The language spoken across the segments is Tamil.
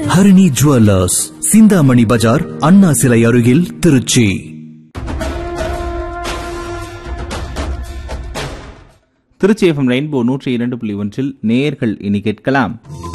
ஹரிணி ஜுவல்லர்ஸ் சிந்தாமணி பஜார் அண்ணா சிலை அருகில் திருச்சி திருச்சி எஃப்எம் ரெயின்போ நூற்றி இரண்டு புள்ளி ஒன்றில் நேயர்கள் இனி கேட்கலாம்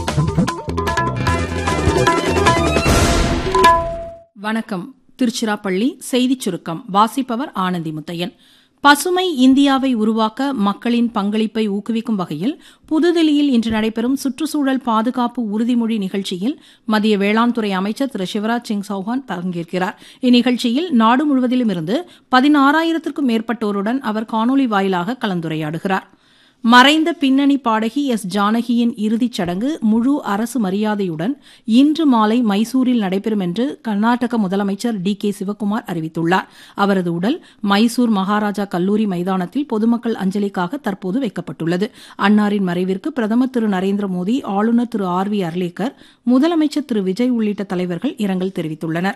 வணக்கம் திருச்சிராப்பள்ளி செய்திச் சுருக்கம் வாசிப்பவர் ஆனந்தி முத்தையன் பசுமை இந்தியாவை உருவாக்க மக்களின் பங்களிப்பை ஊக்குவிக்கும் வகையில் புதுதில்லியில் இன்று நடைபெறும் சுற்றுச்சூழல் பாதுகாப்பு உறுதிமொழி நிகழ்ச்சியில் மத்திய வேளாண் துறை அமைச்சர் திரு சிவராஜ் சிங் சௌஹான் பங்கேற்கிறார் இந்நிகழ்ச்சியில் நாடு முழுவதிலும் இருந்து பதினாறாயிரத்திற்கும் மேற்பட்டோருடன் அவர் காணொலி வாயிலாக கலந்துரையாடுகிறார் மறைந்த பின்னணி பாடகி எஸ் ஜானகியின் இறுதிச் சடங்கு முழு அரசு மரியாதையுடன் இன்று மாலை மைசூரில் நடைபெறும் என்று கர்நாடக முதலமைச்சர் டி கே சிவக்குமார் அறிவித்துள்ளார் அவரது உடல் மைசூர் மகாராஜா கல்லூரி மைதானத்தில் பொதுமக்கள் அஞ்சலிக்காக தற்போது வைக்கப்பட்டுள்ளது அன்னாரின் மறைவிற்கு பிரதமர் திரு நரேந்திர மோடி ஆளுநர் திரு ஆர் வி அர்லேக்கர் முதலமைச்சர் திரு விஜய் உள்ளிட்ட தலைவர்கள் இரங்கல் தெரிவித்துள்ளனா்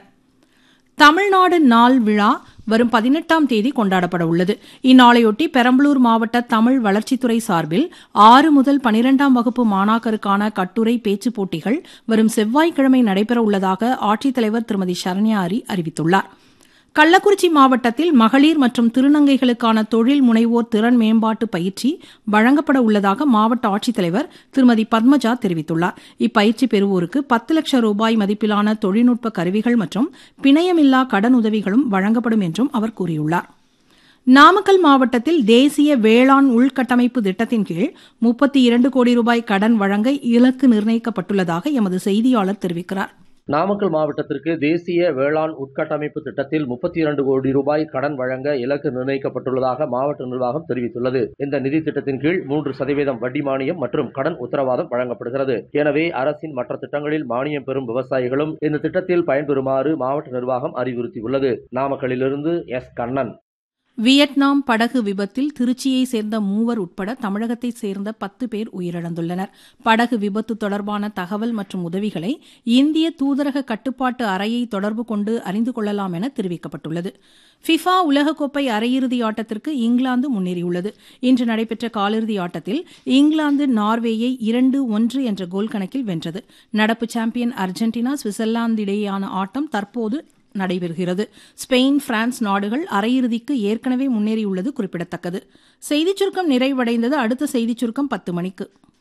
தமிழ்நாடு நாள் விழா வரும் பதினெட்டாம் தேதி கொண்டாடப்பட உள்ளது இந்நாளையொட்டி பெரம்பலூர் மாவட்ட தமிழ் வளர்ச்சித்துறை சார்பில் ஆறு முதல் பனிரெண்டாம் வகுப்பு மாணாக்கருக்கான கட்டுரை பேச்சுப் போட்டிகள் வரும் செவ்வாய்க்கிழமை நடைபெற உள்ளதாக ஆட்சித்தலைவர் திருமதி சரண்யாரி அறிவித்துள்ளார் கள்ளக்குறிச்சி மாவட்டத்தில் மகளிர் மற்றும் திருநங்கைகளுக்கான தொழில் முனைவோர் திறன் மேம்பாட்டு பயிற்சி வழங்கப்பட உள்ளதாக மாவட்ட ஆட்சித்தலைவர் திருமதி பத்மஜா தெரிவித்துள்ளார் இப்பயிற்சி பெறுவோருக்கு பத்து லட்சம் ரூபாய் மதிப்பிலான தொழில்நுட்ப கருவிகள் மற்றும் பிணையமில்லா கடன் உதவிகளும் வழங்கப்படும் என்றும் அவர் கூறியுள்ளார் நாமக்கல் மாவட்டத்தில் தேசிய வேளாண் உள்கட்டமைப்பு திட்டத்தின் கீழ் முப்பத்தி இரண்டு கோடி ரூபாய் கடன் வழங்க இலக்கு நிர்ணயிக்கப்பட்டுள்ளதாக எமது செய்தியாளர் தெரிவிக்கிறார் நாமக்கல் மாவட்டத்திற்கு தேசிய வேளாண் உட்கட்டமைப்பு திட்டத்தில் முப்பத்தி இரண்டு கோடி ரூபாய் கடன் வழங்க இலக்கு நிர்ணயிக்கப்பட்டுள்ளதாக மாவட்ட நிர்வாகம் தெரிவித்துள்ளது இந்த நிதி திட்டத்தின் கீழ் மூன்று சதவீதம் வட்டி மானியம் மற்றும் கடன் உத்தரவாதம் வழங்கப்படுகிறது எனவே அரசின் மற்ற திட்டங்களில் மானியம் பெறும் விவசாயிகளும் இந்த திட்டத்தில் பயன்பெறுமாறு மாவட்ட நிர்வாகம் அறிவுறுத்தியுள்ளது நாமக்கலிலிருந்து எஸ் கண்ணன் வியட்நாம் படகு விபத்தில் திருச்சியை சேர்ந்த மூவர் உட்பட தமிழகத்தைச் சேர்ந்த பத்து பேர் உயிரிழந்துள்ளனர் படகு விபத்து தொடர்பான தகவல் மற்றும் உதவிகளை இந்திய தூதரக கட்டுப்பாட்டு அறையை தொடர்பு கொண்டு அறிந்து கொள்ளலாம் என தெரிவிக்கப்பட்டுள்ளது ஃபிஃபா உலகக்கோப்பை அரையிறுதி ஆட்டத்திற்கு இங்கிலாந்து முன்னேறியுள்ளது இன்று நடைபெற்ற காலிறுதி ஆட்டத்தில் இங்கிலாந்து நார்வேயை இரண்டு ஒன்று என்ற கோல் கணக்கில் வென்றது நடப்பு சாம்பியன் அர்ஜென்டினா சுவிட்சர்லாந்து இடையேயான ஆட்டம் தற்போது நடைபெறுகிறது ஸ்பெயின் பிரான்ஸ் நாடுகள் அரையிறுதிக்கு ஏற்கனவே முன்னேறியுள்ளது குறிப்பிடத்தக்கது செய்திச் சுருக்கம் நிறைவடைந்தது அடுத்த செய்திச் சுருக்கம் பத்து மணிக்கு